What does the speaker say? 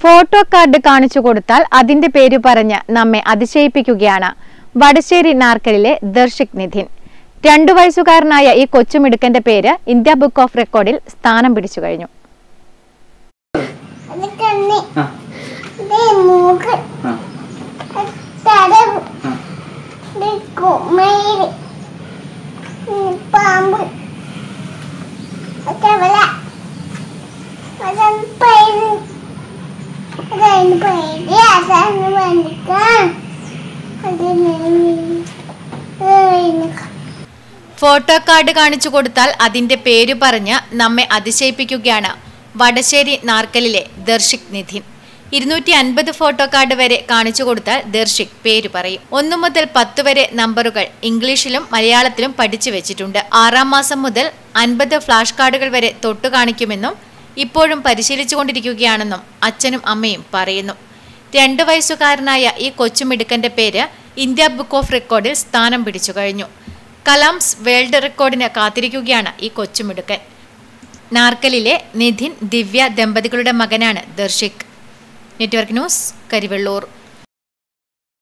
photo card കാണിച്ചു കൊടുത്താൽ അതിന്റെ പേര് പറഞ്ഞ് നമ്മെ അതിശയിപ്പിക്കുകയാണ് വടശ്ശേരി നാർക്കലിലെ ദർശിക് നിധിൻ രണ്ടു വയസ്സുകാരനായ ഈ കൊച്ചുമിടുക്കന്റെ പേര് ഇന്ത്യ ബുക്ക് ഓഫ് റെക്കോർഡിൽ സ്ഥാനം പിടിച്ചു കഴിഞ്ഞു അത് കണ്ണി ആ ഇത് മൂക്ക് ആ തടവ് ആ ഇത് കുമയില് പാമ്പ് തവള അതാണ് പൈര് അതാണ് പൈര് അതാണ് വന്നിക്കാൻ അതിന് ഫോട്ടോ കാർഡ് കാണിച്ചു കൊടുത്താൽ അതിന്റെ പേര് പറഞ്ഞ് നമ്മെ അതിശയിപ്പിക്കുകയാണ് വടശ്ശേരി നാർക്കലിലെ ദർശിക് നിധിൻ ഇരുന്നൂറ്റി അൻപത് ഫോട്ടോ കാർഡ് വരെ കാണിച്ചു കൊടുത്താൽ ദർശിക് പേര് പറയും ഒന്നു മുതൽ പത്ത് വരെ നമ്പറുകൾ ഇംഗ്ലീഷിലും മലയാളത്തിലും പഠിച്ചു വെച്ചിട്ടുണ്ട് ആറാം മാസം മുതൽ അൻപത് ഫ്ലാഷ് കാർഡുകൾ വരെ തൊട്ടു കാണിക്കുമെന്നും ഇപ്പോഴും പരിശീലിച്ചുകൊണ്ടിരിക്കുകയാണെന്നും അച്ഛനും അമ്മയും പറയുന്നു രണ്ട് വയസ്സുകാരനായ ഈ കൊച്ചുമിടുക്കന്റെ പേര് ഇന്ത്യ ബുക്ക് ഓഫ് റെക്കോർഡിൽ സ്ഥാനം പിടിച്ചു കഴിഞ്ഞു കലാംസ് വേൾഡ് റെക്കോർഡിന് കാത്തിരിക്കുകയാണ് ഈ കൊച്ചുമിടുക്കൻ നാർക്കലിലെ നിധിൻ ദിവ്യ ദമ്പതികളുടെ മകനാണ് ദർശിക് നെറ്റ്വർക്ക് ന്യൂസ് കരിവെള്ളൂർ